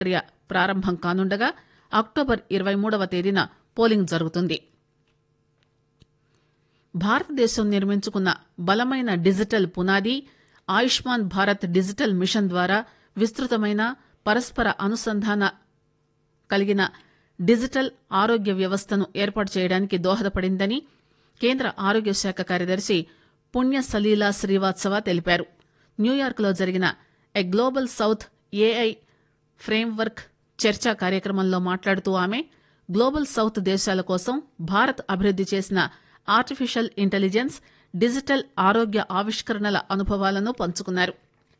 ప్రక్రియ ప్రారంభం కానుండగా అక్టోబర్ ఇరవై మూడవ తేదీన పోలింగ్ జరుగుతుంది భారతదేశం నిర్మించుకున్న బలమైన డిజిటల్ పునాది ఆయుష్మాన్ భారత్ డిజిటల్ మిషన్ ద్వారా విస్తృతమైన పరస్పర అనుసంధాన కలిగిన డిజిటల్ ఆరోగ్య వ్యవస్థను ఏర్పాటు చేయడానికి దోహదపడిందని కేంద్ర ఆరోగ్య శాఖ కార్యదర్శి పుణ్య సలీలా శ్రీవాత్సవ తెలిపారు న్యూయార్క్ లో జరిగిన A global south AI framework చర్చా కార్యక్రమంలో మాట్లాడుతూ ఆమె గ్లోబల్ సౌత్ దేశాల కోసం భారత్ అభివృద్ది చేసిన ఆర్టిఫిషియల్ ఇంటెలిజెన్స్ డిజిటల్ ఆరోగ్య ఆవిష్కరణల అనుభవాలను పంచుకున్నారు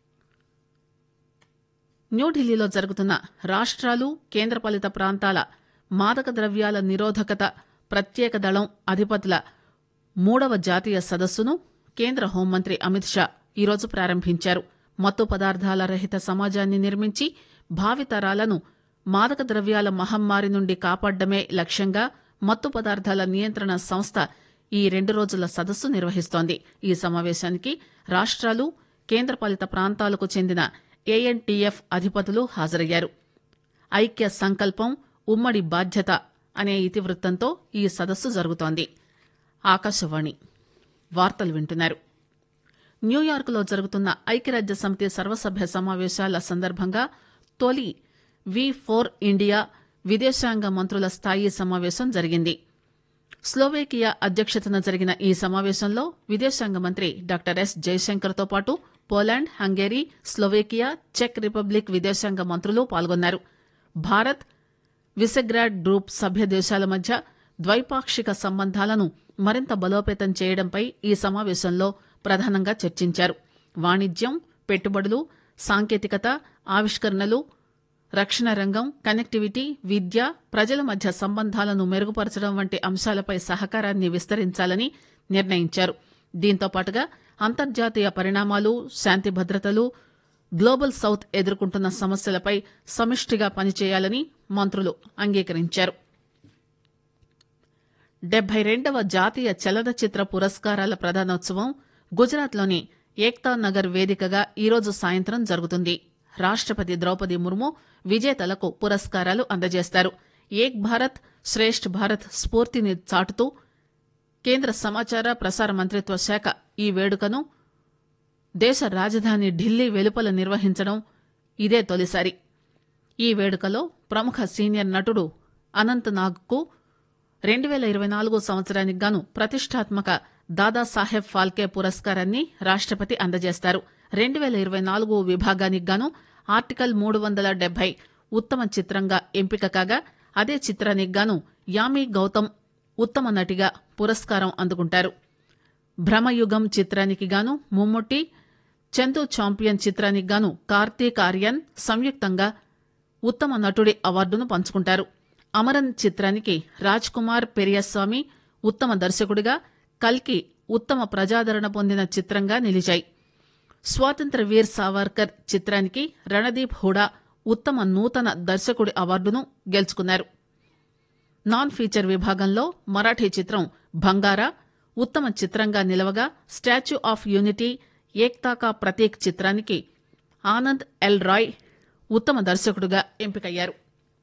న్యూఢిల్లీలో జరుగుతున్న రాష్ట్రాలు కేంద్రపాలిత ప్రాంతాల మాదక ద్రవ్యాల నిరోధకత ప్రత్యేక దళం అధిపతుల మూడవ జాతీయ సదస్సును కేంద్ర హోంమంత్రి అమిత్ షా ఈరోజు ప్రారంభించారు మత్తు పదార్థాల రహిత సమాజాన్ని నిర్మించి భావితరాలను మాదక ద్రవ్యాల మహమ్మారి నుండి కాపాడడమే లక్ష్యంగా మత్తు పదార్థాల నియంత్రణ సంస్థ ఈ రెండు రోజుల సదస్సు నిర్వహిస్తోంది ఈ సమావేశానికి రాష్ట్రాలు కేంద్రపాలిత ప్రాంతాలకు చెందిన ఏఎన్టీఎఫ్ అధిపతులు హాజరయ్యారు ఐక్య సంకల్పం ఉమ్మడి బాధ్యత అనే ఇతివృత్తంతో ఈ సదస్సు జరుగుతోంది ఆకాశవాణి వార్తలు వింటున్నారు న్యూయార్క్లో జరుగుతున్న ఐక్యరాజ్య సమితి సర్వసభ్య సమావేశాల సందర్భంగా తొలి వి ఫోర్ ఇండియా విదేశాంగ మంత్రుల స్థాయి సమావేశం జరిగింది స్లోవేకియా అధ్యక్షతన జరిగిన ఈ సమావేశంలో విదేశాంగ మంత్రి డాక్టర్ ఎస్ జయశంకర్ తో పాటు పోలాండ్ హంగేరీ స్లోవేకియా చెక్ రిపబ్లిక్ విదేశాంగ మంత్రులు పాల్గొన్నారు భారత్ విసెగ్రాడ్ గ్రూప్ సభ్య దేశాల మధ్య ద్వైపాక్షిక సంబంధాలను మరింత బలోపేతం చేయడంపై ఈ సమావేశంలో ప్రధానంగా చర్చించారు వాణిజ్యం పెట్టుబడులు సాంకేతికత ఆవిష్కరణలు రక్షణ రంగం కనెక్టివిటీ విద్య ప్రజల మధ్య సంబంధాలను మెరుగుపరచడం వంటి అంశాలపై సహకారాన్ని విస్తరించాలని నిర్ణయించారు దీంతో పాటుగా అంతర్జాతీయ పరిణామాలు శాంతి భద్రతలు గ్లోబల్ సౌత్ ఎదుర్కొంటున్న సమస్యలపై సమిష్టిగా పనిచేయాలని మంత్రులు అంగీకరించారు డెబ్బై రెండవ జాతీయ చలనచిత్ర పురస్కారాల ప్రదానోత్సవం గుజరాత్లోని ఏక్తా నగర్ వేదికగా ఈరోజు సాయంత్రం జరుగుతుంది రాష్టపతి ద్రౌపది ముర్ము విజేతలకు పురస్కారాలు అందజేస్తారు ఏక్ భారత్ శ్రేష్ఠ్ భారత్ స్ఫూర్తిని చాటుతూ కేంద్ర సమాచార ప్రసార మంత్రిత్వ శాఖ ఈ వేడుకను దేశ రాజధాని ఢిల్లీ వెలుపల నిర్వహించడం ఇదే తొలిసారి ఈ వేడుకలో ప్రముఖ సీనియర్ నటుడు అనంత్ నాగ్కు రెండు పేల ఇరవై నాలుగు సంవత్సరానికి గాను ప్రతిష్టాత్మక దాదాసాహెబ్ ఫాల్కే పురస్కారాన్ని రాష్టపతి అందజేస్తారు రెండు పేల ఇరవై నాలుగు విభాగానికి గాను ఆర్టికల్ మూడు వందల డెబ్బై ఉత్తమ చిత్రంగా ఎంపిక కాగా అదే చిత్రానికి గాను యామి గౌతమ్ ఉత్తమ నటిగా పురస్కారం అందుకుంటారు భ్రమయుగం చిత్రానికి గాను ముమ్ముట్టి చందు చాంపియన్ చిత్రానికి గాను కార్తీక్ ఆర్యన్ సంయుక్తంగా ఉత్తమ నటుడి అవార్డును పంచుకుంటారు అమరన్ చిత్రానికి రాజ్ కుమార్ పెరియస్వామి ఉత్తమ దర్శకుడిగా కల్కి ఉత్తమ ప్రజాదరణ పొందిన చిత్రంగా నిలిచాయి స్వాతంత్ర వీర్ సావర్కర్ చిత్రానికి రణదీప్ హుడా ఉత్తమ నూతన దర్శకుడి అవార్డును గెలుచుకున్నారు నాన్ ఫీచర్ విభాగంలో మరాఠీ చిత్రం బంగారా ఉత్తమ చిత్రంగా నిలవగా statue of unity Ekta Ka Prateek చిత్రానికి ఆనంద్ ఎల్ రాయ్ ఉత్తమ దర్శకుడిగా ఎంపికయ్యారు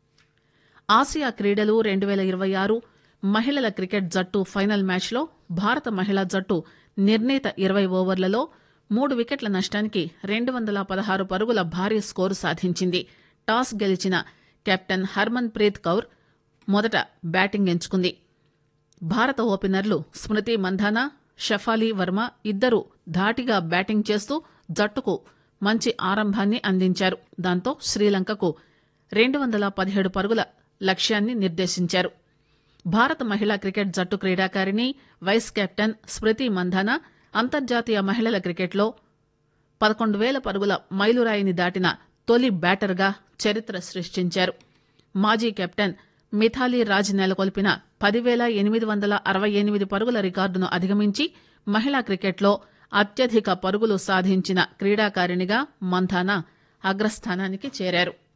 ఆసియా క్రీడలు రెండు పేల ఇరవై ఆరు మహిళల క్రికెట్ జట్టు ఫైనల్ మ్యాచ్లో భారత మహిళా జట్టు నిర్ణీత ఇరవై ఓవర్లలో మూడు వికెట్ల నష్టానికి రెండు వందల పదహారు పరుగుల భారీ స్కోరు సాధించింది టాస్ గెలిచిన కెప్టెన్ హర్మన్ ప్రీత్ కౌర్ మొదట బ్యాటింగ్ ఎంచుకుంది భారత ఓపెనర్లు స్మృతి మంధానా షఫాలి వర్మ ఇద్దరు ధాటిగా బ్యాటింగ్ చేస్తూ జట్టుకు మంచి ఆరంభాన్ని అందించారు దాంతో శ్రీలంకకు రెండు వందల పదిహేడు పరుగుల లక్ష్యాన్ని నిర్దేశించారు భారత మహిళా క్రికెట్ జట్టు క్రీడాకారిణి వైస్ కెప్టెన్ స్మృతి మంధానా అంతర్జాతీయ మహిళల క్రికెట్లో పదకొండు వేల పరుగుల మైలురాయిని దాటిన తొలి బ్యాటర్గా చరిత్ర సృష్టించారు మాజీ కెప్టెన్ మిథాలీ రాజ్ నెలకొల్పిన పదివేల ఎనిమిది వందల అరవై ఎనిమిది పరుగుల రికార్డును అధిగమించి మహిళా క్రికెట్లో అత్యధిక పరుగులు సాధించిన క్రీడాకారిణిగా మంధానా అగ్రస్థానానికి చేరారు